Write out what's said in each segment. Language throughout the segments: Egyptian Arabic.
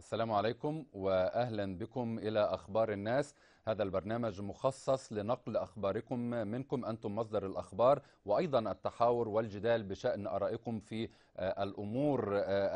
السلام عليكم واهلا بكم الى اخبار الناس هذا البرنامج مخصص لنقل اخباركم منكم انتم مصدر الاخبار وايضا التحاور والجدال بشان ارائكم في الامور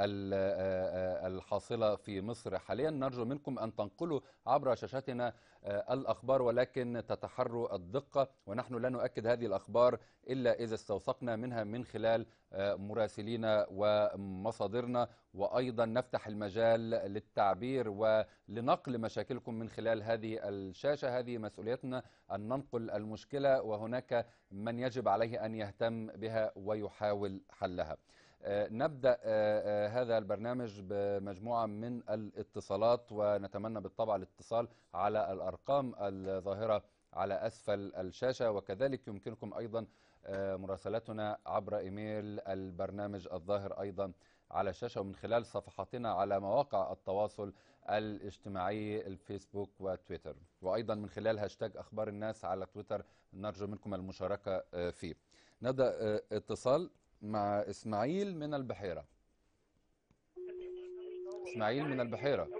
الحاصله في مصر حاليا نرجو منكم ان تنقلوا عبر شاشاتنا الاخبار ولكن تتحروا الدقه ونحن لا نؤكد هذه الاخبار الا اذا استوثقنا منها من خلال مراسلينا ومصادرنا وايضا نفتح المجال للتعبير ولنقل مشاكلكم من خلال هذه الشاشه هذه مسؤوليتنا ان ننقل المشكله وهناك من يجب عليه ان يهتم بها ويحاول حلها. نبدا هذا البرنامج بمجموعه من الاتصالات ونتمنى بالطبع الاتصال على الارقام الظاهره على اسفل الشاشه وكذلك يمكنكم ايضا مراسلتنا عبر ايميل البرنامج الظاهر ايضا على الشاشه ومن خلال صفحاتنا على مواقع التواصل الاجتماعي الفيسبوك وتويتر وايضا من خلال هاشتاج اخبار الناس على تويتر نرجو منكم المشاركه فيه. نبدا اتصال مع اسماعيل من البحيره. اسماعيل من البحيره.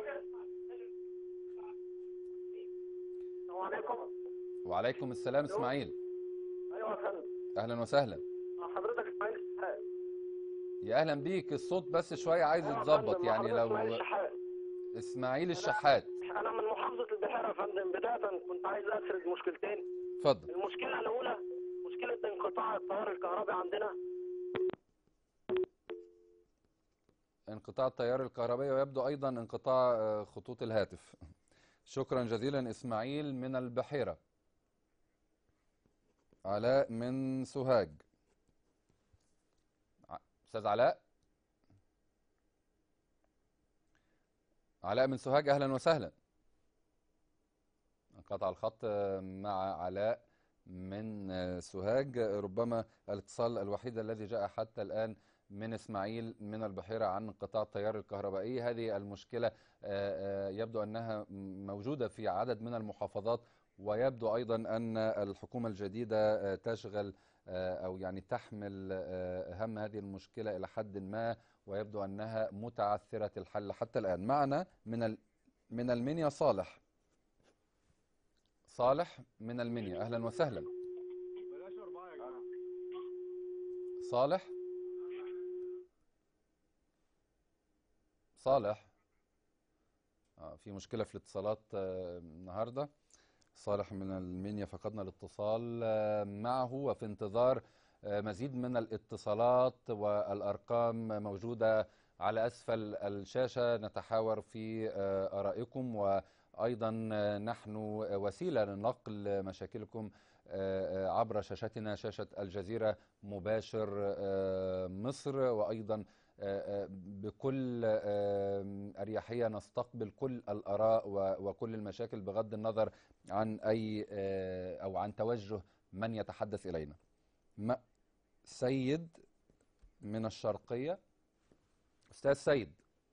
السلام عليكم وعليكم السلام اسماعيل. ايوه يا فندم اهلا وسهلا. حضرتك اسماعيل الشحات يا اهلا بيك الصوت بس شويه عايز أيوة يا يتظبط فندم، يعني حضرتك اسماعيل لو الشحات اسماعيل الشحات انا من محافظه البحيره يا فندم بدايه كنت عايز اسرد مشكلتين اتفضل المشكله الاولى مشكله انقطاع التيار الكهربي عندنا انقطاع التيار الكهربائي ويبدو ايضا انقطاع آه، خطوط الهاتف شكرا جزيلا اسماعيل من البحيره علاء من سوهاج ع- استاذ علاء علاء من سوهاج اهلا وسهلا انقطع الخط آه، مع علاء من آه، سوهاج آه، ربما الاتصال الوحيد الذي جاء حتى الان من اسماعيل من البحيره عن انقطاع التيار الكهربائي هذه المشكله آه، آه، يبدو انها موجوده في عدد من المحافظات ويبدو ايضا ان الحكومه الجديده آه، تشغل آه، او يعني تحمل آه، هم هذه المشكله الى حد ما ويبدو انها متعثره الحل حتى الان معنا من ال- من المنيا صالح صالح من المنيا اهلا وسهلا صالح صالح آه في مشكلة في الاتصالات آه النهاردة صالح من المنيا فقدنا الاتصال آه معه وفي انتظار آه مزيد من الاتصالات والأرقام موجودة على أسفل الشاشة نتحاور في آه آرائكم وأيضا آه نحن وسيلة لنقل مشاكلكم آه آه عبر شاشتنا شاشة الجزيرة مباشر آه مصر وأيضا آه، آه، بكل آه، أريحية نستقبل كل الآراء و- وكل المشاكل بغض النظر عن أي آه، أو عن توجه من يتحدث إلينا ما سيد من الشرقية أستاذ سيد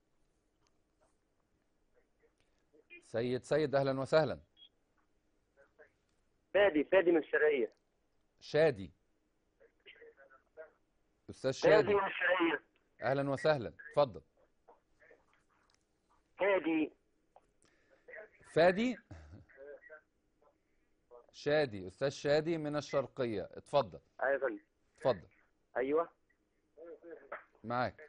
سيد سيد أهلا وسهلا فادي فادي من الشرقيه شادي أستاذ فادي شادي من الشرقيه أهلا وسهلا اتفضل فادي فادي شادي استاذ شادي من الشرقيه اتفضل ايوه يا فندم اتفضل ايوه معاك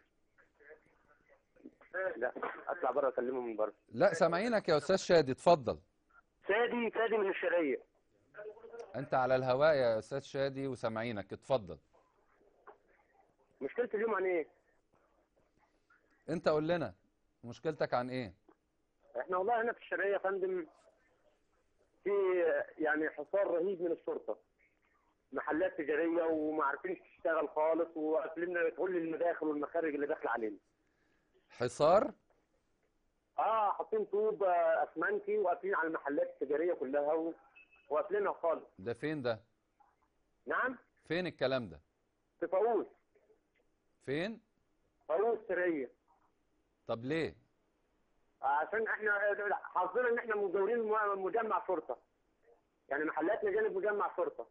لا اطلع بره اكلمه من بره لا سامعينك يا استاذ شادي اتفضل فادي فادي من الشرقيه انت على الهواء يا استاذ شادي وسامعينك اتفضل مشكله اليوم عن ايه؟ انت قول لنا مشكلتك عن ايه احنا والله هنا في الشرقيه يا فندم في يعني حصار رهيب من الشرطه محلات تجاريه وما عارفين تشتغل خالص وقافلين كل المداخل والمخارج اللي داخله علينا حصار اه حاطين طوب آه، اسمنتي وقافلين على المحلات التجاريه كلها و- وقافلينها خالص ده فين ده نعم فين الكلام ده في فاروس فين فاروس سريه طب ليه عشان احنا حظنا ان احنا مجاورين م- مجمع شرطه يعني محلاتنا جانب مجمع شرطه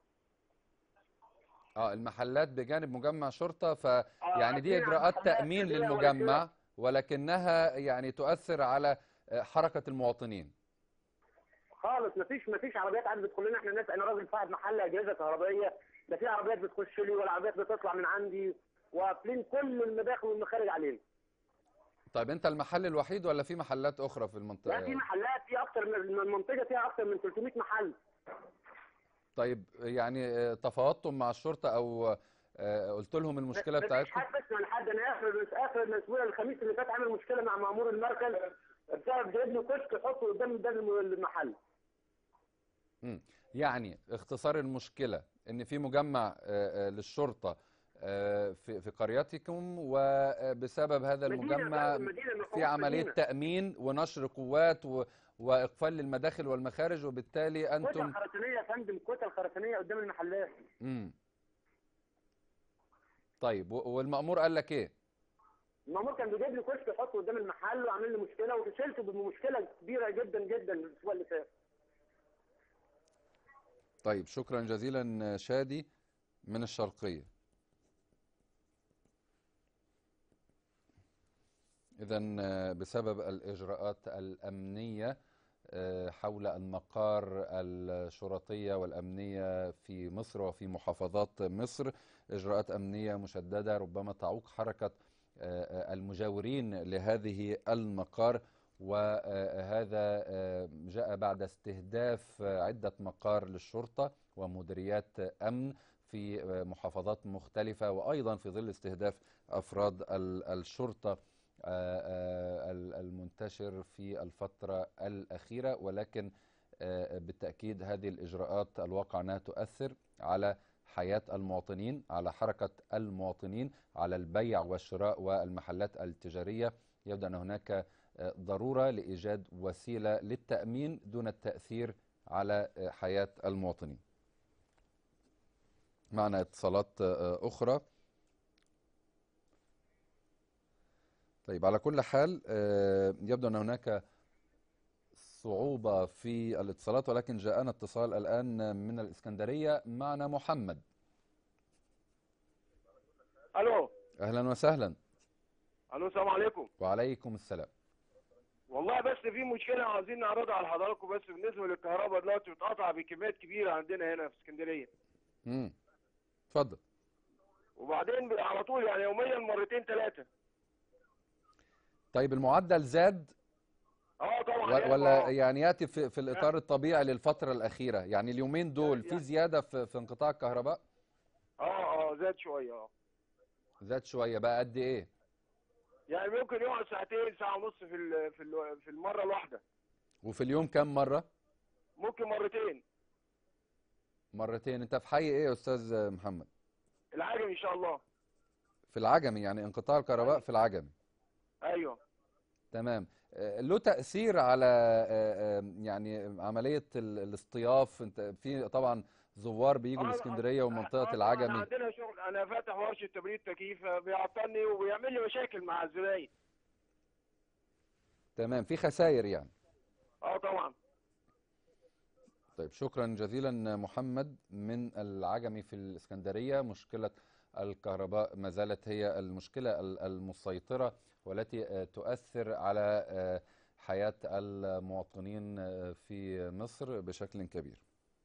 اه المحلات بجانب مجمع شرطه ف يعني دي أكيد اجراءات محلات تامين كبيرة للمجمع ولا ولكنها يعني تؤثر على آه، حركة المواطنين خالص مفيش مفيش عربيات عاد بتدخل لنا احنا الناس انا راجل صاحب محل اجهزه كهربائيه لا في عربيات بتخش لي ولا عربيات بتطلع من عندي وقافلين كل المداخل والمخارج علينا طيب انت المحل الوحيد ولا في محلات اخرى في لا في المنطقة محلات في اكتر من المنطقه فيها اكتر من 300 محل طيب يعني آه، تفاوضتم مع الشرطة او آه، قلت لهم المشكلة مفيش بتاعتكم حد بس من حد انا اخر اخر الاسبوع الخميس اللي فات عامل مشكله مع مامور المركز بسبب جايب له كشك يحطه قدام باب المحل مم. يعني اختصار المشكلة ان في مجمع آه، آه، للشرطة آه، في في قريتكم وبسبب هذا مدينة المجمع بقى، مدينة في مفروض عملية مدينة. تأمين ونشر قوات و- وإقفال للمداخل والمخارج وبالتالي كتل أنتم خرسانيه يا فندم كتل خرسانيه قدام المحلات مم. طيب و- والمأمور قال لك إيه؟ المامور كان بيجيب لي كشك يحطه قدام المحل وعامل لي مشكله وفشلت بمشكله كبيره جدا جدا الاسبوع اللي فات طيب شكرا جزيلا شادي من الشرقية إذا بسبب الإجراءات الأمنية آه، حول المقار الشرطية والأمنية في مصر وفي محافظات مصر إجراءات أمنية مشددة ربما تعوق حركة آه، آه، المجاورين لهذه المقار وهذا آه، جاء بعد استهداف آه، عدة مقار للشرطة ومديريات أمن في آه، محافظات مختلفة وأيضا في ظل استهداف أفراد ال- الشرطة آه، آه، ال- المنتشر في الفترة الأخيرة ولكن آه، بالتأكيد هذه الإجراءات الواقع أنها تؤثر على حياة المواطنين على حركة المواطنين على البيع والشراء والمحلات التجارية يبدو أن هناك آه، ضرورة لإيجاد وسيلة للتأمين دون التأثير على آه، حياة المواطنين معنا اتصالات آه، أخرى طيب على كل حال آه، يبدو أن هناك صعوبة في الاتصالات ولكن جاءنا اتصال الآن من الإسكندرية معنا محمد الو أهلا وسهلا الو السلام عليكم وعليكم السلام والله بس في مشكله عاوزين نعرضها على حضراتكم بس بالنسبه للكهرباء دلوقتي بتقطع بكميات كبيره عندنا هنا في اسكندريه مم. اتفضل وبعدين ب- على طول يعني يوميا مرتين ثلاثه طيب المعدل زاد اه طبعا و- يعني ولا آه. يعني يأتي في, في الإطار الطبيعي للفترة الأخيرة يعني اليومين دول في يعني- زيادة في, في انقطاع الكهرباء اه اه زاد شويه اه زاد شوية بقى قد إيه يعني ممكن يقعد ساعتين ساعه ونص في ال- في ال- في المره الواحده وفي اليوم كم مرة ممكن مرتين مرتين أنت في حي إيه يا أستاذ محمد العجم ان شاء الله في العجمي يعني انقطاع الكهرباء في العجمي ايوه تمام آه، له تأثير على آه، آه، يعني عملية ال- الاصطياف انت في طبعا زوار بيجوا آه، الاسكندرية آه، ومنطقة آه، أنا العجمي عندنا شغل انا فاتح ورشه تبريد تكييف بيعطلني وبيعمل لي مشاكل مع الزباين تمام في خسائر يعني اه طبعا طيب شكرا جزيلا محمد من العجمي في الإسكندرية مشكلة الكهرباء ما زالت هي المشكلة ال- المسيطرة والتي آه، تؤثر على آه، حياة المواطنين آه، في مصر بشكل كبير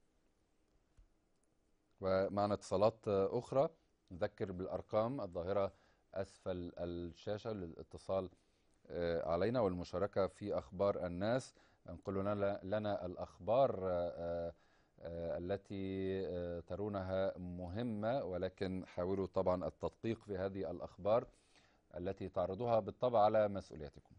ومعنا اتصالات آه، أخرى نذكر بالأرقام الظاهرة أسفل الشاشة للاتصال آه، علينا والمشاركة في أخبار الناس انقلوا لنا لنا الأخبار آه، آه، التي آه، ترونها مهمة ولكن حاولوا طبعا التدقيق في هذه الأخبار التي تعرضوها بالطبع على مسؤوليتكم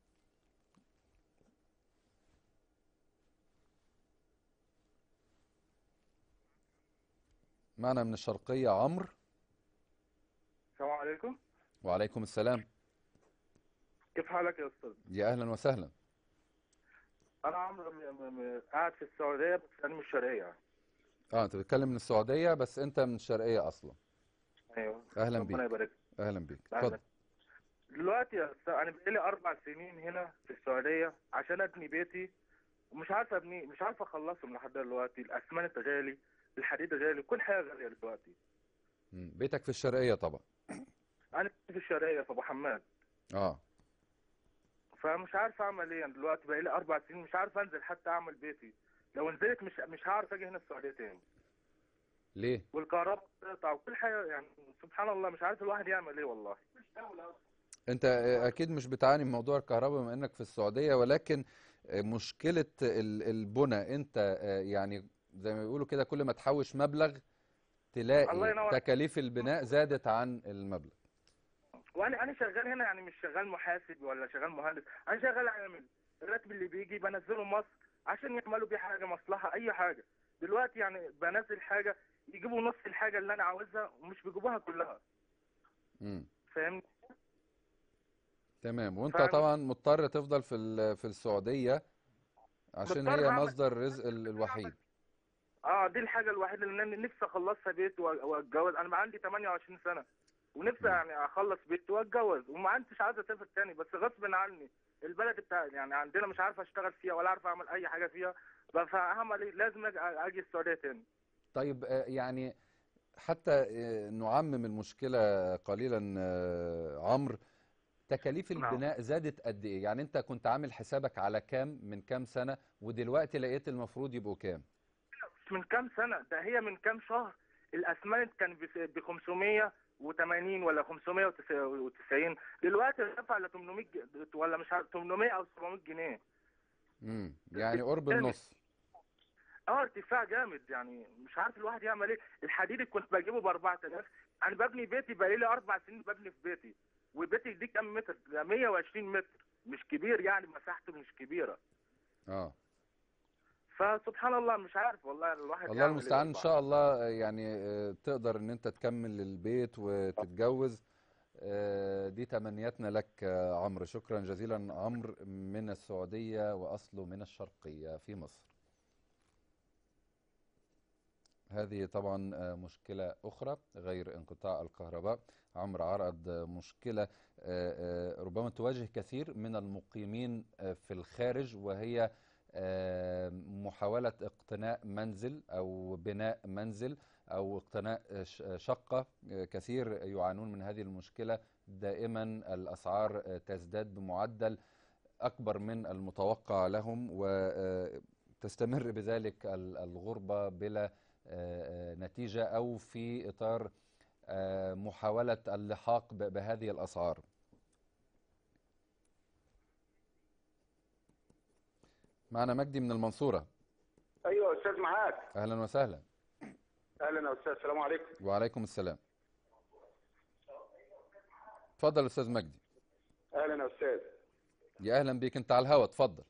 معنا من الشرقية عمرو السلام عليكم وعليكم السلام كيف حالك يا استاذ يا أهلا وسهلا انا عمرو م- م- م- قاعد في السعوديه بس انا مش شرقيه اه انت بتتكلم من السعودية بس انت من الشرقية اصلا ايوه اهلا ربنا بيك يبارك اهلا بيك أهلا. اتفضل دلوقتي يا استاذ انا بقالي اربع سنين هنا في السعوديه عشان ابني بيتي ومش عارف ابني مش عارف اخلصهم لحد دلوقتي الاسمنت غالي الحديد غالي كل حاجه غاليه دلوقتي مم. بيتك في الشرقية طبعا انا في الشرقيه في ابو حماد اه فمش عارف اعمل ايه يعني دلوقتي بقالي اربع سنين مش عارف انزل حتى اعمل بيتي لو نزلت مش مش هعرف اجي هنا السعوديه تاني ليه والكهرباء بتقطع وكل حاجه يعني سبحان الله مش عارف الواحد يعمل ايه والله انت اكيد مش بتعاني من موضوع الكهرباء بما انك في السعودية ولكن مشكلة ال- البنى انت يعني زي ما بيقولوا كده كل ما تحوش مبلغ الله تلاقي ينور. تكاليف البناء زادت عن المبلغ وانا انا شغال هنا يعني مش شغال محاسب ولا شغال مهندس انا شغال عامل الراتب اللي بيجي بنزله مصر عشان يعملوا بيه حاجه مصلحه اي حاجه دلوقتي يعني بنزل حاجه يجيبوا نص الحاجه اللي انا عاوزها ومش بيجيبوها كلها مم. فاهمني تمام وانت فاهم. طبعا مضطر تفضل في ال- في السعودية عشان مضطر هي أعمل- مصدر الرزق ال- الوحيد اه دي الحاجه الوحيده اللي انا نفسي اخلصها بيت وأ- واتجوز انا عندي 28 سنه ونفسي مم. يعني اخلص بيت واتجوز وما عنديش عايز اسافر تاني بس غصب عني البلد بتاع يعني عندنا مش عارف اشتغل فيها ولا عارف اعمل اي حاجه فيها فهعمل ايه لازم اجي اجي السعوديه تاني طيب آه، يعني حتى آه، نعمم المشكلة قليلا آه، عمرو تكاليف نعم. البناء زادت قد ايه يعني انت كنت عامل حسابك على كام من كام سنة ودلوقتي لقيت المفروض يبقوا كام مش من كام سنه ده هي من كام شهر الاسمنت كان ب 580 ولا 590 دلوقتي رفع ل 800 ج- ولا مش عارف 800 او 700 جنيه امم يعني قرب جامد. النص اه ارتفاع جامد يعني مش عارف الواحد يعمل ايه الحديد اللي كنت بجيبه ب 4000 انا ببني بيتي بقالي لي اربع سنين ببني في بيتي وبيتي دي كام متر ده 120 متر مش كبير يعني مساحته مش كبيره اه فسبحان الله مش عارف والله الواحد الله يعمل المستعان ان إيه شاء الله آه، يعني آه، تقدر ان انت تكمل البيت وتتجوز آه، دي تمنياتنا لك آه، عمرو شكرا جزيلا عمرو من السعودية وأصله من الشرقية في مصر هذه طبعا آه، مشكلة أخرى غير انقطاع الكهرباء عمرو عرض آه، مشكلة آه، آه، ربما تواجه كثير من المقيمين آه، في الخارج وهي آه، محاولة اقتناء منزل أو بناء منزل أو اقتناء آه، ش- آه، شقة آه، كثير يعانون من هذه المشكلة دائما الأسعار آه، تزداد بمعدل أكبر من المتوقع لهم وتستمر بذلك ال- الغربة بلا آه، آه، نتيجة أو في إطار آه، محاولة اللحاق ب- بهذه الأسعار معنا مجدي من المنصورة ايوه استاذ معاك أهلا وسهلا اهلا يا استاذ السلام عليكم وعليكم السلام اتفضل أستاذ مجدي اهلا يا استاذ يا أهلا بيك أنت على الهوا اتفضل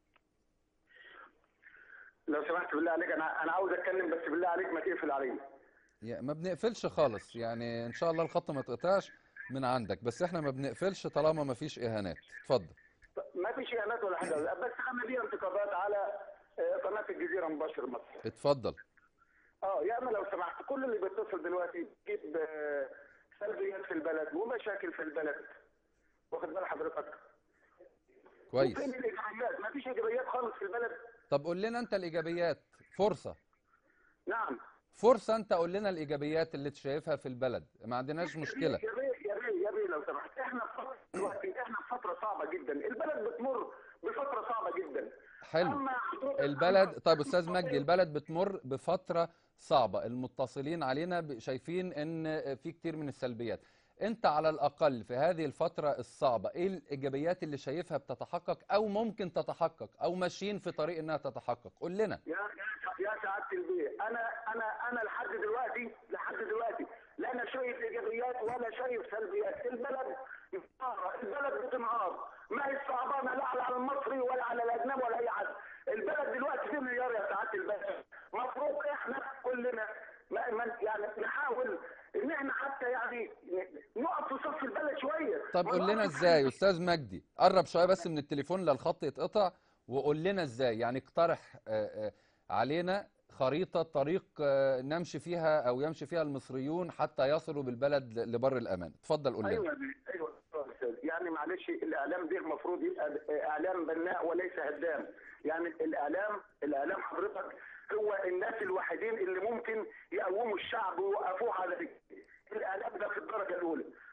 لو سمحت بالله عليك انا انا عاوز اتكلم بس بالله عليك ما تقفل عليا يا- ما بنقفلش خالص يعني ان شاء الله الخط ما يتقطعش من عندك بس احنا ما بنقفلش طالما ما فيش اهانات اتفضل ما فيش اعلانات ولا حاجه بس انا لي انتقادات على آه، قناه الجزيره مباشر مصر اتفضل اه يا اما لو سمحت كل اللي بيتصل دلوقتي بيجيب آه، سلبيات في البلد ومشاكل في البلد واخد بال حضرتك كويس وفين الايجابيات ما فيش ايجابيات خالص في البلد طب قول لنا انت الايجابيات فرصة نعم فرصة انت قول لنا الايجابيات اللي شايفها في البلد ما عندناش مشكلة يا بيه يا بيه يا بيه لو سمحت احنا في فتره دلوقتي احنا في فتره صعبه جدا البلد بتمر بفتره صعبه جدا حلو اما حضرتك- البلد طيب استاذ مجدي البلد بتمر بفترة صعبة المتصلين علينا ب- شايفين ان في كتير من السلبيات انت على الاقل في هذه الفترة الصعبة ايه الايجابيات اللي شايفها بتتحقق او ممكن تتحقق او ماشيين في طريق انها تتحقق قول لنا يا يا يا سعاده البيه انا انا انا لحد دلوقتي لحد دلوقتي لا انا شايف ايجابيات ولا شايف سلبيات البلد منهارة، البلد بتنهار ما هي صعبانه لا على المصري ولا على الاجنبي ولا اي حد البلد دلوقتي في مليار يا سعاده الباشا المفروض احنا كلنا ما ما- يعني نحاول ان احنا حتى يعني نقف في صف البلد شويه طب قول لنا ازاي استاذ مجدي قرب شويه بس من التليفون للخط يتقطع وقول لنا ازاي يعني اقترح آه، آه، علينا خريطه طريق آه، نمشي فيها او يمشي فيها المصريون حتى يصلوا بالبلد ل- لبر الامان اتفضل قول لنا ايوه ايوه يا استاذ يعني معلش الاعلام ده المفروض يبقى اعلام بناء وليس هدام يعني الاعلام الاعلام حضرتك هو الناس الوحيدين اللي ممكن يقوموا الشعب ويوقفوه على رجليه الاعلام ده في الدرجه الاولى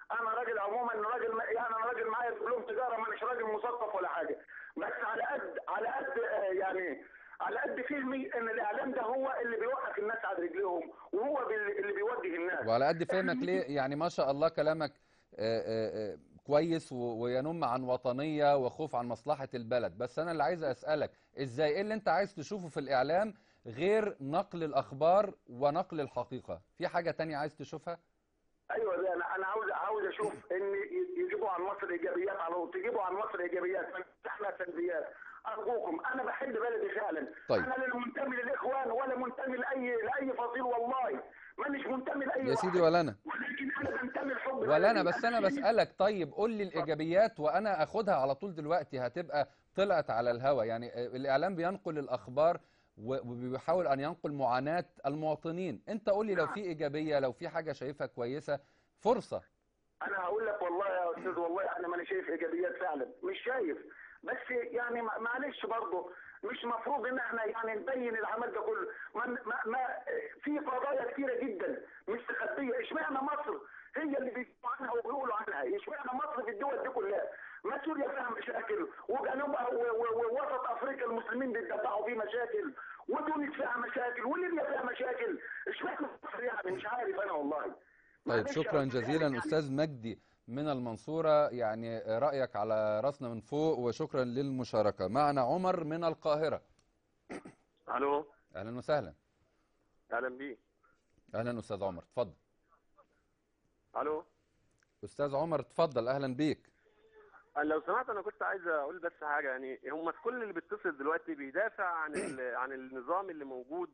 انا راجل عموما راجل يعني انا راجل معايا دبلوم تجاره مانيش راجل مثقف ولا حاجه بس على قد على قد آه، يعني على قد فهمي ان الاعلام ده هو اللي بيوقف الناس على رجليهم وهو بال- اللي بيوجه الناس وعلى قد فهمك ليه يعني ما شاء الله كلامك آه، آه، آه، كويس و- وينم عن وطنية وخوف عن مصلحة البلد بس أنا اللي عايز أسألك إزاي إيه اللي أنت عايز تشوفه في الإعلام غير نقل الأخبار ونقل الحقيقة في حاجة تانية عايز تشوفها ايوه ده انا انا عاوز عاوز اشوف ان ي- يجيبوا عن مصر ايجابيات على طول تجيبوا عن مصر ايجابيات ما احنا سلبيات ارجوكم انا بحب بلدي فعلا طيب. انا لا منتمي للاخوان ولا منتمي لاي لاي فصيل والله مانيش منتمي لاي يا سيدي واحد. ولا أنا ولكن انا بنتمي لحب ولا أنا بلدي. بس أنا بسألك طيب قول لي الإيجابيات وأنا أخدها على طول دلوقتي هتبقى طلعت على الهوا يعني آه، الإعلام بينقل الأخبار و- وبيحاول أن ينقل معاناة المواطنين أنت قول لي لو في إيجابية لو في حاجة شايفها كويسة فرصة انا هقول لك والله يا استاذ والله انا ماني شايف ايجابيات فعلا مش شايف بس يعني ما- معلش برضه مش مفروض ان احنا يعني نبين العمل ده كله ما, ما, ما في قضايا كتيره جدا مستخبيه اشمعنى مصر هي اللي بيسمعوا عنها وبيقولوا عنها اشمعنى مصر في الدول دي كلها ما سوريا فيها مشاكل وجنوبها و- و- ووسط افريقيا المسلمين بيتبعوا فيه مشاكل ودونس فيها مشاكل وليبيا فيها مشاكل اشمعنى مصر يعني مش عارف انا والله طيب معلش يا شكرا أستاذ جزيلا يعني- أستاذ مجدي من المنصورة يعني رأيك على راسنا من فوق وشكرا للمشاركة معنا عمر من القاهرة الو أهلا وسهلا اهلا بيك أهلا أستاذ عمر اتفضل الو أستاذ عمر اتفضل أهلا بيك أنا لو سمحت انا كنت عايز اقول بس حاجه يعني هم كل اللي بيتصل دلوقتي بيدافع عن ال- عن النظام اللي موجود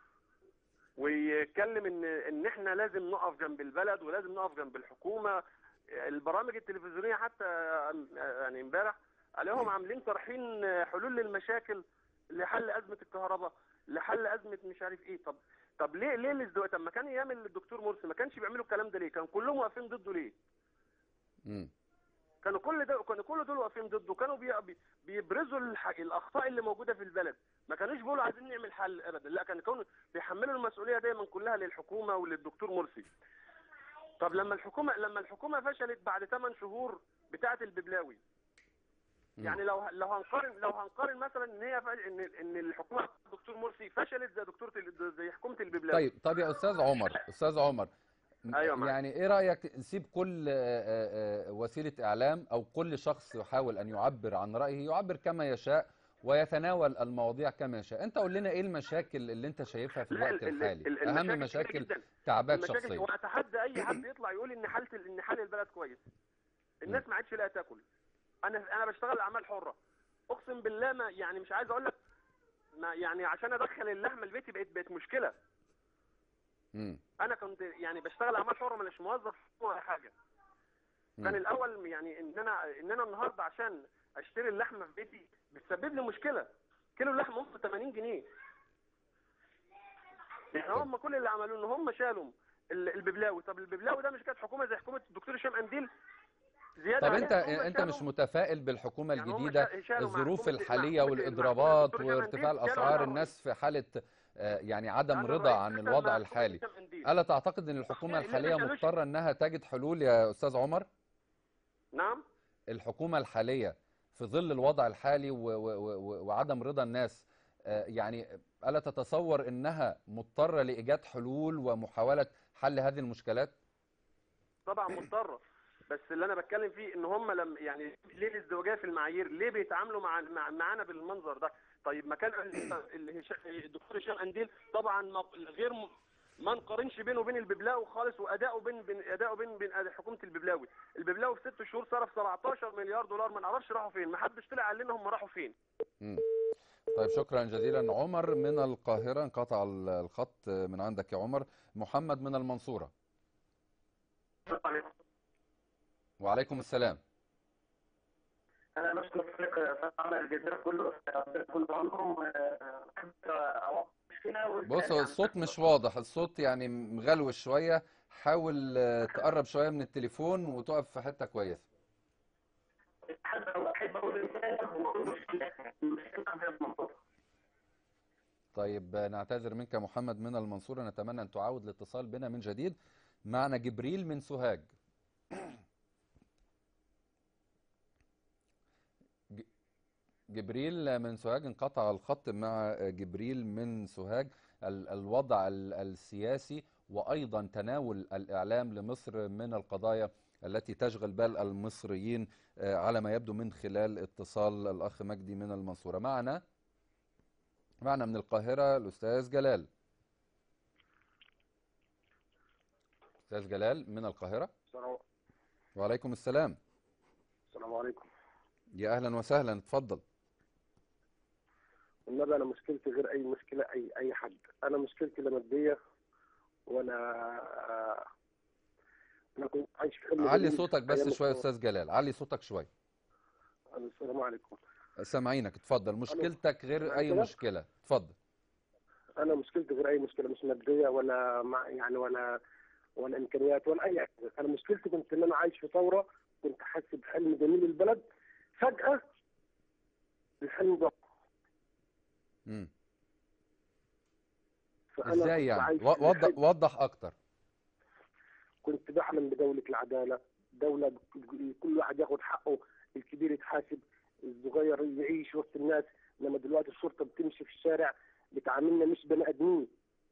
ويتكلم ان ان احنا لازم نقف جنب البلد ولازم نقف جنب الحكومه البرامج التلفزيونيه حتى يعني امبارح عليهم عاملين طرحين حلول للمشاكل لحل ازمه الكهرباء لحل ازمه مش عارف ايه طب طب ليه ليه الازدواج طب ما كان ايام الدكتور مرسي ما كانش بيعملوا الكلام ده ليه كان كلهم واقفين ضده ليه مم. كانوا كل ده كانوا كل دول واقفين ضده كانوا بي... بي- بيبرزوا الح... الاخطاء اللي موجوده في البلد ما كانوش بيقولوا عايزين نعمل حل ابدا لا كانوا كانوا بيحملوا المسؤوليه دايما كلها للحكومه وللدكتور مرسي طب لما الحكومه لما الحكومه فشلت بعد 8 شهور بتاعه الببلاوي مم. يعني لو لو هنقارن لو هنقارن مثلا ان هي فعل- ان ان الحكومه الدكتور مرسي فشلت زي دكتور ال- زي حكومه الببلاوي طيب طب يا أستاذ عمر أستاذ عمر م- أيوة معاك. يعني إيه رأيك نسيب كل آه، آه، آه، وسيلة إعلام أو كل شخص يحاول أن يعبر عن رأيه يعبر كما يشاء ويتناول المواضيع كما يشاء أنت قول لنا إيه المشاكل اللي أنت شايفها في لا، الوقت ال- ال- الحالي ال- أهم المشاكل كتيرة مشاكل جداً. تعباك المشاكل شخصيا واتحدى اي حد يطلع يقول ان حاله ال- ان حال ان حال البلد كويس الناس ما عادش لاقيه تاكل انا انا بشتغل اعمال حره اقسم بالله ما يعني مش عايز اقول لك ما يعني عشان ادخل اللحمه لبيتي بقت بقت مشكله مم. انا كنت يعني بشتغل اعمال حره مش موظف ولا حاجه كان مم. الاول يعني ان انا ان انا النهارده عشان اشتري اللحمه في بيتي بتسبب لي مشكله كيلو اللحمه وصل 80 جنيه يعني هم كل اللي عملوه ان هم شالوا ال- الببلاوي طب الببلاوي ده مش كانت حكومه زي حكومه الدكتور هشام قنديل زياده طب عليها انت إن هم انت مش شالوا- متفائل بالحكومه يعني هم الجديده شا- شالوا مع الظروف حكومة- مع الحاليه حكومة- مع والاضرابات حكومة الدكتور وارتفاع هشام قنديل الاسعار شالوا الناس في حاله آه، يعني عدم أنا رضا رئيس عن مثلاً الوضع مع الحالي حكومة هشام قنديل. الا تعتقد ان الحكومه ليه- ليه ما الحاليه شالوش- مضطره انها تجد حلول يا استاذ عمر نعم الحكومه الحاليه في ظل الوضع الحالي و و و وعدم رضا الناس آه، يعني الا تتصور انها مضطره لايجاد حلول ومحاوله حل هذه المشكلات طبعا مضطره بس اللي انا بتكلم فيه ان هم لما يعني ليه الازدواجيه في المعايير ليه بيتعاملوا مع مع- معانا بالمنظر ده طيب ما كان ال- ال- هشام- الدكتور هشام قنديل طبعا ما- غير م- ما نقارنش بينه وبين الببلاوي خالص واداؤه بين بين اداؤه بين بين حكومه الببلاوي الببلاوي في ست شهور صرف 17 مليار دولار ما نعرفش راحوا فين ما حدش طلع قال لنا هم راحوا فين مم. طيب شكرا جزيلا عمر من القاهرة انقطع ال- الخط من عندك يا عمر محمد من المنصورة وعليكم السلام انا بشكر فريق عمل الجزائر كله كل عمرهم بص هو الصوت مش واضح الصوت يعني مغلوش شوية حاول آه، تقرب شوية من التليفون وتقف في حتة كويسة طيب آه، نعتذر منك يا محمد من المنصورة نتمنى أن تعاود الاتصال بنا من جديد معنا جبريل من سوهاج جبريل من سوهاج انقطع الخط مع جبريل من سوهاج ال- الوضع ال- السياسي وأيضا تناول الإعلام لمصر من القضايا التي تشغل بال المصريين آه، على ما يبدو من خلال اتصال الأخ مجدي من المنصورة معنا معنا من القاهرة الأستاذ جلال أستاذ جلال من القاهرة السلام وعليكم السلام السلام عليكم يا أهلا وسهلا اتفضل والنبي انا مشكلتي غير اي مشكله اي اي حد انا مشكلتي لا ماديه ولا انا كنت عايش في حلم علي جميل صوتك بس أيام شوية الثورة. أستاذ جلال علي صوتك شوية السلام عليكم سامعينك اتفضل مشكلتك غير معاك أي كده؟ مشكلة اتفضل انا مشكلتي غير اي مشكله مش ماديه ولا مع يعني ولا ولا امكانيات ولا اي حاجه انا مشكلتي كنت ان انا عايش في ثوره كنت حاسس بحلم جميل البلد فجاه الحلم ده مم. فأنا ازاي كنت يعني عايش و- في وضح حلم. وضح اكتر كنت بحلم بدولة العدالة دولة ب- كل واحد ياخد حقه الكبير يتحاسب الصغير يعيش وسط الناس انما دلوقتي الشرطة بتمشي في الشارع بتعاملنا مش بني ادمين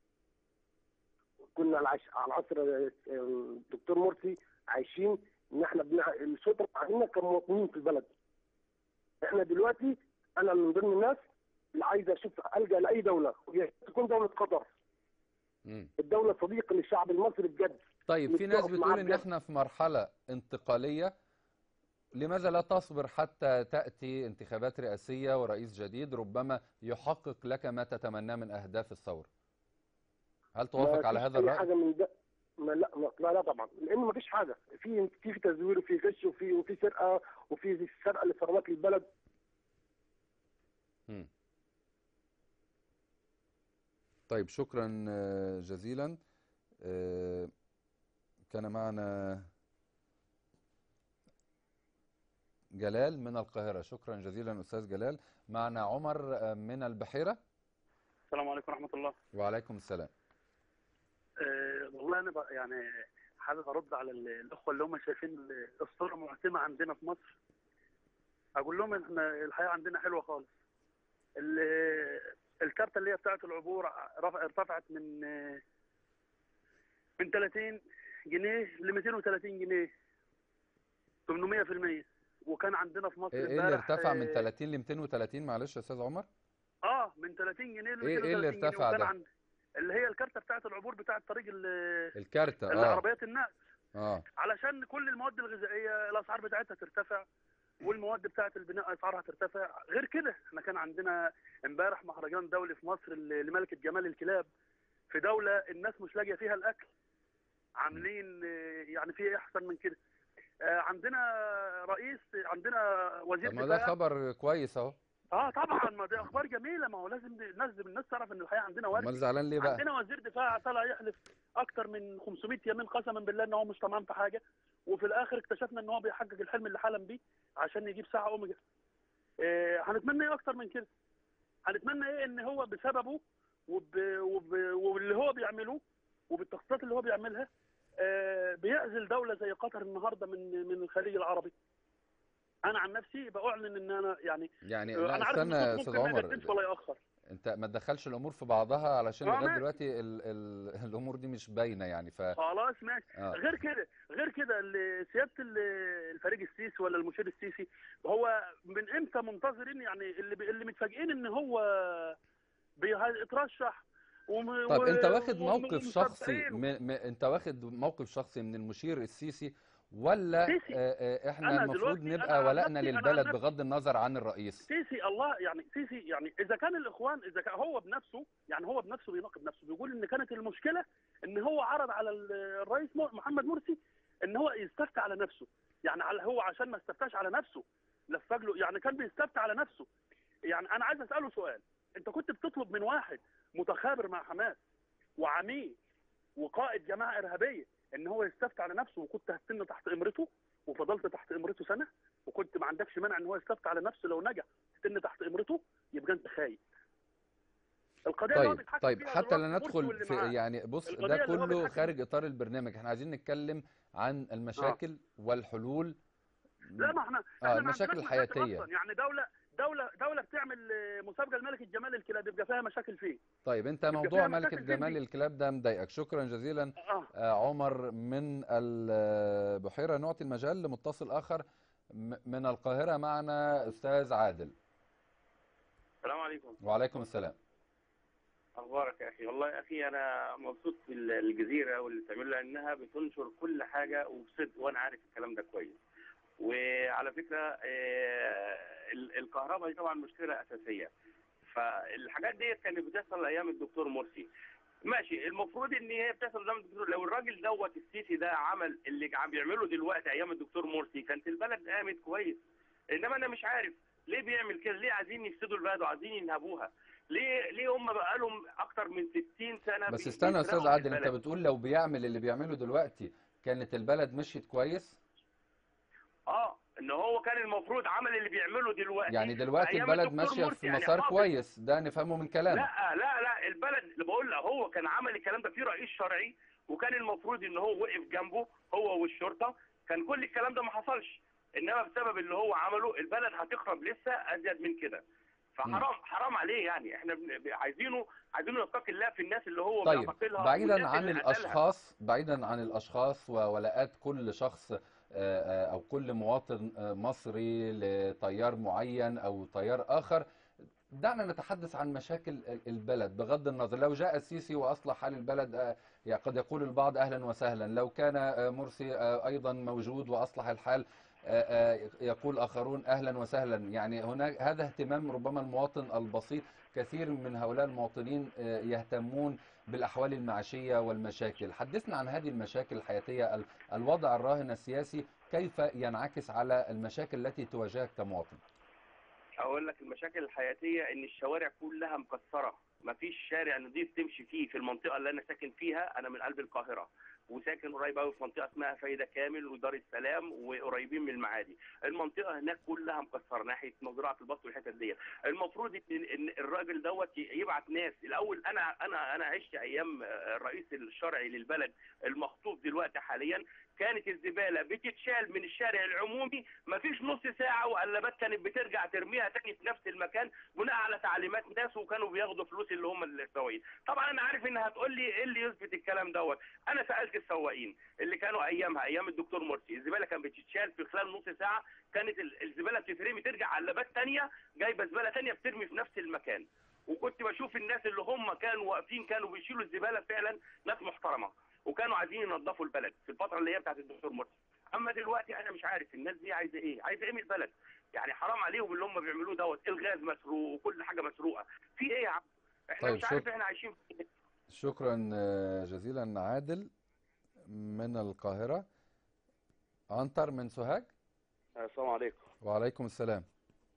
كنا على عش- على عصر آه، الدكتور مرسي عايشين ان احنا بنع... الشرطة بتعاملنا كمواطنين في البلد احنا دلوقتي انا من ضمن الناس اللي عايز اشوف الجا لاي دولة وهي تكون دولة قطر مم. الدولة صديقة للشعب المصري بجد طيب في ناس نتفق بتقول معاك ان بجد. احنا في مرحلة انتقالية لماذا لا تصبر حتى تأتي انتخابات رئاسية ورئيس جديد ربما يحقق لك ما تتمناه من أهداف الثورة هل توافق ما على فيش هذا أي الرأي؟ حاجه من ده ما لا ما لا, لا طبعا لان ما فيش حاجه في في في تزوير وفي غش وفي وفي سرقه وفي سرقه لثروات البلد مم. طيب شكرا آه، جزيلا آه، كان معنا جلال من القاهرة شكرا جزيلا أستاذ جلال معنا عمر آه، من البحيرة السلام عليكم ورحمة الله وعليكم السلام أه والله أنا بقى يعني حابب أرد على ال- الأخوة اللي هم شايفين الثورة معتمة عندنا في مصر أقول لهم إحنا الحياة عندنا حلوة خالص ال- الكارتة اللي هي بتاعة العبور رفع- ارتفعت من آه، من 30 جنيه ل 230 جنيه 800% وكان عندنا في مصر ايه إيه اللي امبارح، ارتفع من آه، 30 ل 230 معلش يا استاذ عمر اه من 30 جنيه ل إيه- إيه اللي 230 جنيه ارتفع وكان ده؟ عند اللي هي الكارتة بتاعة العبور بتاعة طريق ال- الكارتة اه العربيات النقل اه علشان كل المواد الغذائيه الاسعار بتاعتها ترتفع والمواد بتاعه البناء اسعارها ترتفع غير كده احنا كان عندنا امبارح مهرجان دولي في مصر ل- لملكه جمال الكلاب في دوله الناس مش لاقيه فيها الاكل عاملين آه، يعني في ايه احسن من كده آه، عندنا رئيس عندنا وزير طب ما ده دفاع خبر كويس اهو اه طبعا ما دي اخبار جميله ما هو لازم لازم الناس تعرف ان الحياه عندنا وردي امال زعلان ليه بقى عندنا وزير دفاع طلع يحلف اكتر من 500 يمين قسما بالله ان هو مش تمام في حاجه وفي الاخر اكتشفنا ان هو بيحقق الحلم اللي حلم بيه عشان يجيب ساعه اوميجا إيه هنتمنى ايه اكتر من كده هنتمنى ايه ان هو بسببه وب... وب... واللي هو بيعمله وبالتخطيطات اللي هو بيعملها آه، بيعزل دوله زي قطر النهارده من من الخليج العربي انا عن نفسي بعلن ان انا يعني يعني آه، لا انا عارف ان استنى يا الصوت استاذ ممكن ما عمر يقدمش ولا ياخر انت ما تدخلش الامور في بعضها علشان آه، لغايه ماشي. دلوقتي ال ال الامور دي مش باينه يعني ف خلاص ماشي آه. غير كده غير كده ال- سياده ال- الفريق السيسي ولا المشير السيسي هو من امتى منتظرين يعني اللي بي- اللي متفاجئين ان هو بيترشح وم- طب و- انت واخد وم- موقف شخصي ومصدقينه. م... م... انت واخد موقف شخصي من المشير السيسي ولا سيسي. آه، آه، احنا أنا المفروض دلوقتي نبقى أنا عن ولائنا نفسي- أنا عن للبلد نفسي- بغض النظر عن الرئيس سيسي الله يعني سيسي يعني اذا كان الاخوان اذا كان هو بنفسه يعني هو بنفسه بيناقض نفسه بيقول ان كانت المشكله ان هو عرض على ال- الرئيس م- محمد مرسي ان هو يستفتى على نفسه يعني على هو عشان ما استفتاش على نفسه لفق له يعني كان بيستفتى على نفسه يعني انا عايز اساله سؤال انت كنت بتطلب من واحد متخابر مع حماس وعميل وقائد جماعه ارهابيه ان هو يستفتى على نفسه وكنت هتسن تحت امرته وفضلت تحت امرته سنه وكنت ما عندكش مانع ان هو يستفتى على نفسه لو نجح تن تحت امرته يبقى انت خايف القضيه اللي هو طيب بيتحكم طيب فيها حتى لا دلوقتي مرسي ندخل واللي في معاه. يعني بص القضية ده اللي هو كله بيتحكم- خارج اطار البرنامج احنا عايزين نتكلم عن المشاكل والحلول لا ما احنا آه، احنا ما المشاكل عندناش مشاكل الحياتية. اصلا يعني دوله دوله دوله بتعمل آه، مسابقه لملكه جمال الكلاب يبقى فيها مشاكل فيه طيب انت يبقى موضوع فيها ملكة مشاكل فين جمال دي؟ الكلاب ده مضايقك شكرا جزيلا اه آه، عمر من البحيرة نعطي المجال لمتصل آخر م- من القاهرة معنا أستاذ عادل السلام عليكم وعليكم السلام اخبارك يا اخي والله يا اخي انا مبسوط بالجزيره واللي بتعمله لانها بتنشر كل حاجه وبصدق وانا عارف الكلام ده كويس وعلى فكره آه، ال- الكهرباء دي طبعا مشكله اساسيه فالحاجات ديت كانت بتحصل ايام الدكتور مرسي ماشي المفروض ان هي بتحصل قدام الدكتور لو الراجل دوت السيسي ده عمل اللي عم بيعمله دلوقتي ايام الدكتور مرسي كانت البلد قامت كويس انما انا مش عارف ليه بيعمل كده ليه عايزين يفسدوا البلد وعايزين ينهبوها ليه ليه هم بقى لهم اكتر من 60 سنه بس بي- استنى يا أستاذ بيسرقوا عادل أنت البلد. بتقول لو بيعمل اللي بيعمله دلوقتي كانت البلد مشيت كويس اه ان هو كان المفروض عمل اللي بيعمله دلوقتي يعني دلوقتي أيام البلد الدكتور ماشية مرسي في يعني مسار حافظ. كويس ده نفهمه من كلامك لا لا لا البلد اللي بقول لك هو كان عمل الكلام ده في رئيس شرعي وكان المفروض ان هو وقف جنبه هو والشرطه كان كل الكلام ده ما حصلش انما بسبب اللي هو عمله البلد هتخرب لسه ازيد من كده فحرام حرام عليه يعني احنا بن- ب- عايزينه عايزينه يتقي الله في الناس اللي هو طيب بيعتقلها بعيدا والناس عن اللي قتلها. الاشخاص بعيدا عن الاشخاص وولاءات كل شخص آه، آه، او كل مواطن آه، مصري لتيار معين او تيار اخر دعنا نتحدث عن مشاكل ال- البلد بغض النظر لو جاء السيسي واصلح حال البلد آه، يعني قد يقول البعض اهلا وسهلا لو كان آه، مرسي آه، ايضا موجود واصلح الحال آه، آه، يقول اخرون اهلا وسهلا يعني هناك هذا اهتمام ربما المواطن البسيط كثير من هؤلاء المواطنين آه، يهتمون بالاحوال المعيشيه والمشاكل حدثنا عن هذه المشاكل الحياتيه ال- الوضع الراهن السياسي كيف ينعكس على المشاكل التي تواجهك كمواطن اقول لك المشاكل الحياتيه ان الشوارع كلها مكسره مفيش شارع نضيف تمشي فيه في المنطقه اللي انا ساكن فيها انا من قلب القاهره وساكن قريب قوي في منطقه اسمها فايده كامل ودار السلام وقريبين من المعادي المنطقه هناك كلها مكسره ناحيه مزرعه البط والحتت ديت المفروض ان إن الراجل دوت يبعت ناس الاول انا انا انا عشت ايام الرئيس الشرعي للبلد المخطوب دلوقتي حاليا كانت الزباله بتتشال من الشارع العمومي مفيش نص ساعه وقلبات كانت بترجع ترميها تاني في نفس المكان بناء على تعليمات ناس وكانوا بياخدوا فلوس اللي هم السواقين طبعا انا عارف ان هتقول لي ايه اللي يثبت الكلام دوت انا سالت السواقين اللي كانوا ايامها ايام الدكتور مرسي الزباله كانت بتتشال في خلال نص ساعه كانت ال- الزباله بتترمي ترجع قلبات تانية جايبه زباله تانية بترمي في نفس المكان وكنت بشوف الناس اللي هم كانوا واقفين كانوا بيشيلوا الزباله فعلا ناس محترمه وكانوا عايزين ينظفوا البلد في الفتره اللي هي بتاعت الدكتور مرسي اما دلوقتي انا مش عارف الناس دي عايزه ايه عايزه ايه من البلد يعني حرام عليهم اللي هم بيعملوه دوت الغاز مسروق وكل حاجه مسروقه في ايه يا عم احنا طيب، مش عارف شكرا. احنا عايشين في إيه. شكرا آه، جزيلا عادل من القاهره عنتر من سوهاج السلام عليكم وعليكم السلام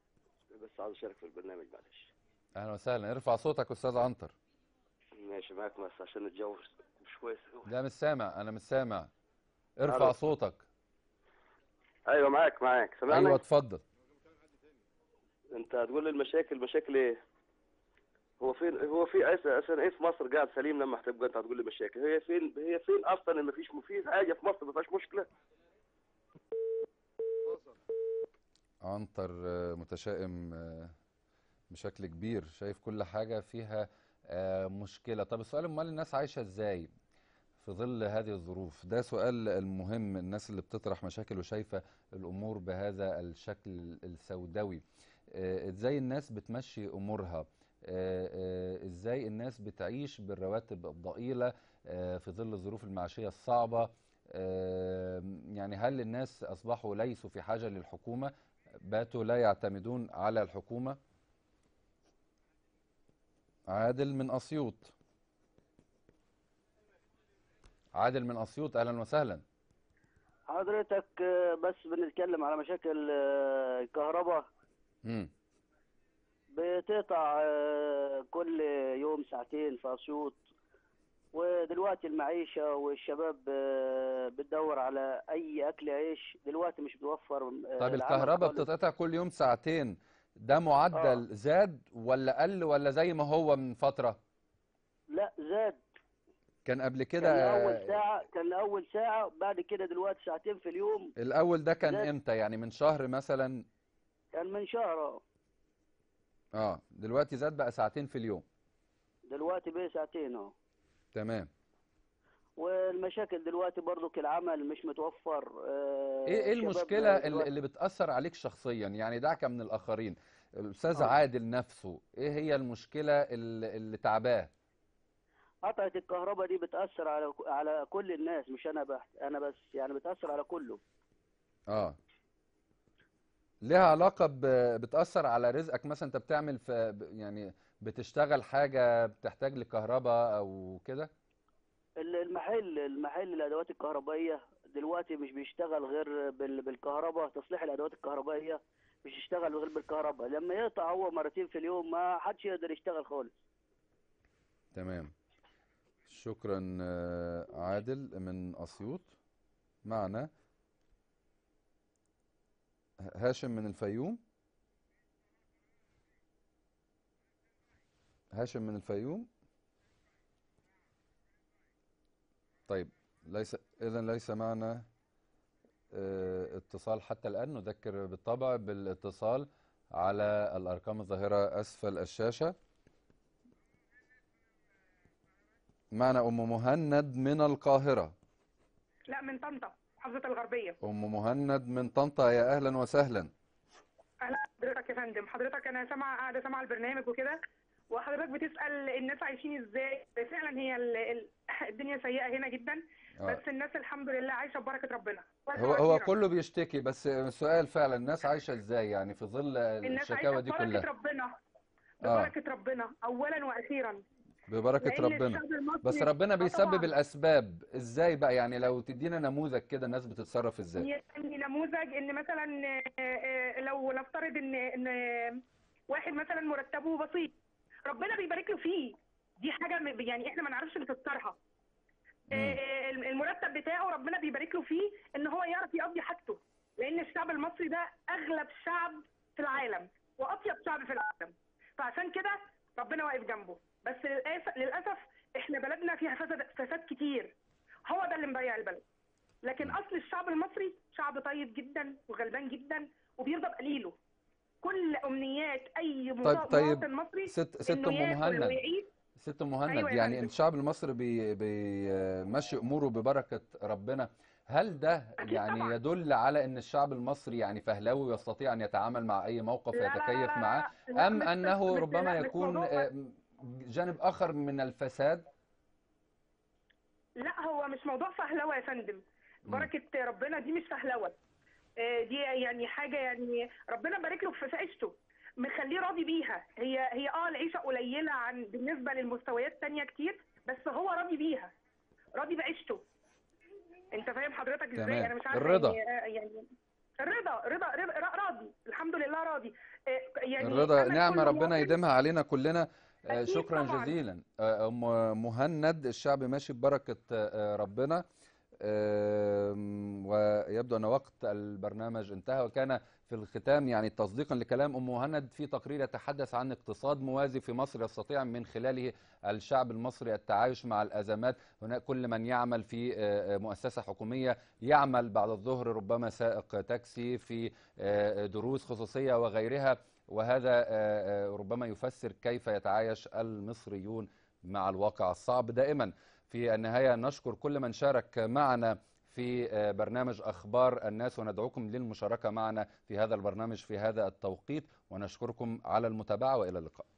بس عاوز اشارك في البرنامج معلش اهلا وسهلا ارفع صوتك استاذ عنتر ماشي معاك بس عشان الجو مش كويس لا مش سامع انا مش سامع ارفع ألو. صوتك ايوه معاك معاك سامعني ايوه اتفضل انت هتقول لي المشاكل مشاكل ايه هو فين هو في أس- اصلا ايه في مصر قاعد سليم لما هتبقى انت هتقول لي مشاكل هي فين هي فين اصلا ان مفيش مفيش حاجه في مصر ما فيهاش مشكله عنتر آه، متشائم آه، بشكل كبير شايف كل حاجة فيها آه، مشكلة طب السؤال امال الناس عايشة ازاي في ظل هذه الظروف ده سؤال المهم الناس اللي بتطرح مشاكل وشايفة الأمور بهذا الشكل السوداوي آه، ازاي الناس بتمشي أمورها آه، آه، ازاي الناس بتعيش بالرواتب الضئيلة آه، في ظل الظروف المعيشية الصعبة آه، يعني هل الناس أصبحوا ليسوا في حاجة للحكومة باتوا لا يعتمدون على الحكومة عادل من أسيوط عادل من أسيوط أهلا وسهلا حضرتك آه، بس بنتكلم على مشاكل آه، الكهرباء مم. بتقطع آه، كل يوم ساعتين في أسيوط ودلوقتي المعيشة والشباب آه، بتدور على أي أكل عيش دلوقتي مش بتوفر آه، طيب العمل الكهرباء خالص. بتتقطع كل يوم ساعتين ده معدل زاد ولا قل ولا زي ما هو من فترة لا زاد كان قبل كان كده أول ساعة كان أول ساعة بعد كده دلوقتي ساعتين في اليوم الأول ده كان زاد. إمتى يعني من شهر مثلا كان من شهر آه. اه دلوقتي زاد بقى ساعتين في اليوم دلوقتي بيه ساعتين اهو تمام والمشاكل دلوقتي برضو العمل مش متوفر آه، ايه ايه الشباب المشكله اللي, دلوقتي- اللي بتاثر عليك شخصيا يعني دعك من الاخرين الاستاذ آه. عادل نفسه ايه هي المشكله اللي, اللي تعباه قطعة الكهرباء دي بتأثر على على كل الناس مش أنا بحت أنا بس يعني بتأثر على كله اه ليها علاقه ب... بتاثر على رزقك مثلا انت بتعمل في ب- يعني بتشتغل حاجه بتحتاج لكهرباء او كده ال- المحل المحل الأدوات الكهربائية دلوقتي مش بيشتغل غير بال- بالكهرباء تصليح الأدوات الكهربائية مش يشتغل غير بالكهرباء لما يقطع هو مرتين في اليوم ما حدش يقدر يشتغل خالص تمام شكرا آه، عادل من اسيوط معنا ه- هاشم من الفيوم هاشم من الفيوم طيب ليس اذا ليس معنا آه، اتصال حتى الان نذكر بالطبع بالاتصال على الارقام الظاهره اسفل الشاشه معنا ام مهند من القاهره لا من طنطا محافظة الغربية ام مهند من طنطا يا اهلا وسهلا أهلا حضرتك يا فندم حضرتك أنا سامعة قاعدة سامعة البرنامج وكده وحضرتك بتسأل الناس عايشين ازاي فعلا هي ال- ال- الدنيا سيئة هنا جدا آه. بس الناس الحمد لله عايشة ببركة ربنا هو هو كله بيشتكي بس السؤال فعلا الناس عايشه ازاي يعني في ظل الناس الشكاوى عايشة دي ببركة كلها ربنا اه ببركة ربنا أولا وأخيرا ببركه لأن ربنا الشعب المصري- بس ربنا آه بيسبب طبعاً. الاسباب ازاي بقى يعني لو تدينا نموذج كده الناس بتتصرف ازاي يعني نموذج ان مثلا آه، آه، لو نفترض ان ان واحد مثلا مرتبه بسيط ربنا بيبارك له فيه دي حاجه م- يعني احنا ما نعرفش نفسرها آه، المرتب بتاعه ربنا بيبارك له فيه ان هو يعرف يقضي حاجته لان الشعب المصري ده اغلب شعب في العالم واطيب شعب في العالم فعشان كده ربنا واقف جنبه بس للاسف للاسف احنا بلدنا فيها فساد فساد كتير هو ده اللي مضيع البلد لكن اصل الشعب المصري شعب طيب جدا وغلبان جدا وبيرضى بقليله كل امنيات اي طيب مواطن طيب مواطن مصري ست ست انه ام ياكل مهند ويعيش ست ام مهند أيوة يا يعني فندم. الشعب المصري بي- بيمشي اموره ببركه ربنا هل ده يعني يدل على ان الشعب المصري يعني فهلوي ويستطيع ان يتعامل مع اي موقف لا لا لا ويتكيف لا معه لا، ام مش- انه مش- ربما لا، مش يكون موضوع آه، جانب اخر من الفساد لا هو مش موضوع فهلوه يا فندم بركه ربنا دي مش فهلوه آه، دي يعني حاجه يعني ربنا بارك له في عيشته مخليه راضي بيها هي هي اه العيشه قليله عن بالنسبه للمستويات تانية كتير بس هو راضي بيها راضي بعيشته انت فاهم حضرتك ازاي تمام. انا مش عارفه الرضا. يعني, آه، يعني الرضا رضا رضا راضي الحمد لله راضي آه، يعني الرضا أمل نعمة كل ربنا مواطن- يديمها علينا كلنا آه، أكيد شكرا طبعاً. جزيلا آه، ام مهند الشعب ماشي ببركة آه، ربنا آم، ويبدو أن وقت البرنامج انتهى وكان في الختام يعني تصديقا لكلام أم مهند في تقرير يتحدث عن اقتصاد موازي في مصر يستطيع من خلاله الشعب المصري التعايش مع الأزمات هناك كل من يعمل في آه، آه، مؤسسة حكومية يعمل بعد الظهر ربما سائق تاكسي في آه، دروس خصوصية وغيرها وهذا آه، آه، ربما يفسر كيف يتعايش المصريون مع الواقع الصعب دائما في النهاية نشكر كل من شارك معنا في آه، برنامج أخبار الناس وندعوكم للمشاركة معنا في هذا البرنامج في هذا التوقيت ونشكركم على المتابعة وإلى اللقاء